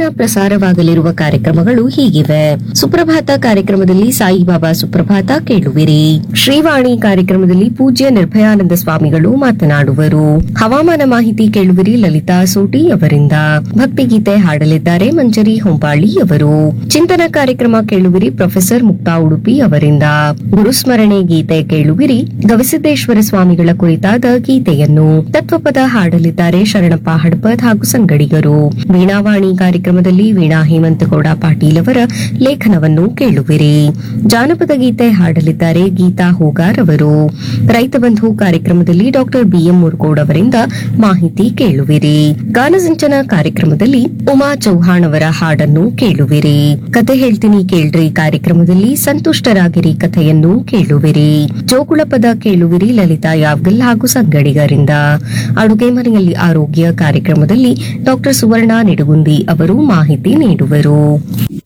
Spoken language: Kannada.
ಪ್ರಸಾರವಾಗಲಿರುವ ಕಾರ್ಯಕ್ರಮಗಳು ಹೀಗಿವೆ ಸುಪ್ರಭಾತ ಕಾರ್ಯಕ್ರಮದಲ್ಲಿ ಸಾಯಿಬಾಬಾ ಸುಪ್ರಭಾತ ಕೇಳುವಿರಿ ಶ್ರೀವಾಣಿ ಕಾರ್ಯಕ್ರಮದಲ್ಲಿ ಪೂಜ್ಯ ನಿರ್ಭಯಾನಂದ ಸ್ವಾಮಿಗಳು ಮಾತನಾಡುವರು ಹವಾಮಾನ ಮಾಹಿತಿ ಕೇಳುವಿರಿ ಲಲಿತಾ ಸೋಟಿ ಅವರಿಂದ ಭಕ್ತಿಗೀತೆ ಹಾಡಲಿದ್ದಾರೆ ಮಂಜರಿ ಹೊಂಬಾಳಿ ಅವರು ಚಿಂತನ ಕಾರ್ಯಕ್ರಮ ಕೇಳುವಿರಿ ಪ್ರೊಫೆಸರ್ ಮುಕ್ತಾ ಉಡುಪಿ ಅವರಿಂದ ಗುರುಸ್ಮರಣೆ ಗೀತೆ ಕೇಳುವಿರಿ ಗವಿಸಿದ್ದೇಶ್ವರ ಸ್ವಾಮಿಗಳ ಕುರಿತಾದ ಗೀತೆಯನ್ನು ತತ್ವಪದ ಹಾಡಲಿದ್ದಾರೆ ಶರಣಪ್ಪ ಹಡಪದ್ ಹಾಗೂ ಸಂಗಡಿಗರು ವೀಣಾವಾಣಿ ಕಾರ್ಯಕ್ರಮದಲ್ಲಿ ವೀಣಾ ಹೇಮಂತಗೌಡ ಪಾಟೀಲ್ ಅವರ ಲೇಖನವನ್ನು ಕೇಳುವಿರಿ ಜಾನಪದ ಗೀತೆ ಹಾಡಲಿದ್ದಾರೆ ಗೀತಾ ಹೂಗಾರ್ ಅವರು ರೈತ ಬಂಧು ಕಾರ್ಯಕ್ರಮದಲ್ಲಿ ಡಾಕ್ಟರ್ ಬಿಎಂ ಮುರ್ಗೋಡ್ ಅವರಿಂದ ಮಾಹಿತಿ ಕೇಳುವಿರಿ ಗಾನಸಿಂಚನ ಕಾರ್ಯಕ್ರಮದಲ್ಲಿ ಉಮಾ ಚೌಹಾಣ್ ಅವರ ಹಾಡನ್ನು ಕೇಳುವಿರಿ ಕತೆ ಹೇಳ್ತೀನಿ ಕೇಳ್ರಿ ಕಾರ್ಯಕ್ರಮದಲ್ಲಿ ಸಂತುಷ್ಟರಾಗಿರಿ ಕಥೆಯನ್ನು ಕೇಳುವಿರಿ ಜೋಗುಳ ಪದ ಕೇಳುವಿರಿ ಲಲಿತಾ ಯಾವ್ಗಲ್ ಹಾಗೂ ಸಂಗಡಿಗರಿಂದ ಅಡುಗೆ ಮನೆಯಲ್ಲಿ ಆರೋಗ್ಯ ಕಾರ್ಯಕ್ರಮದಲ್ಲಿ ಡಾಕ್ಟರ್ ಸುವರ್ಣ ನಿಡುಗುಂದಿ ಅವರು ಮಾಹಿತಿ ನೀಡುವರು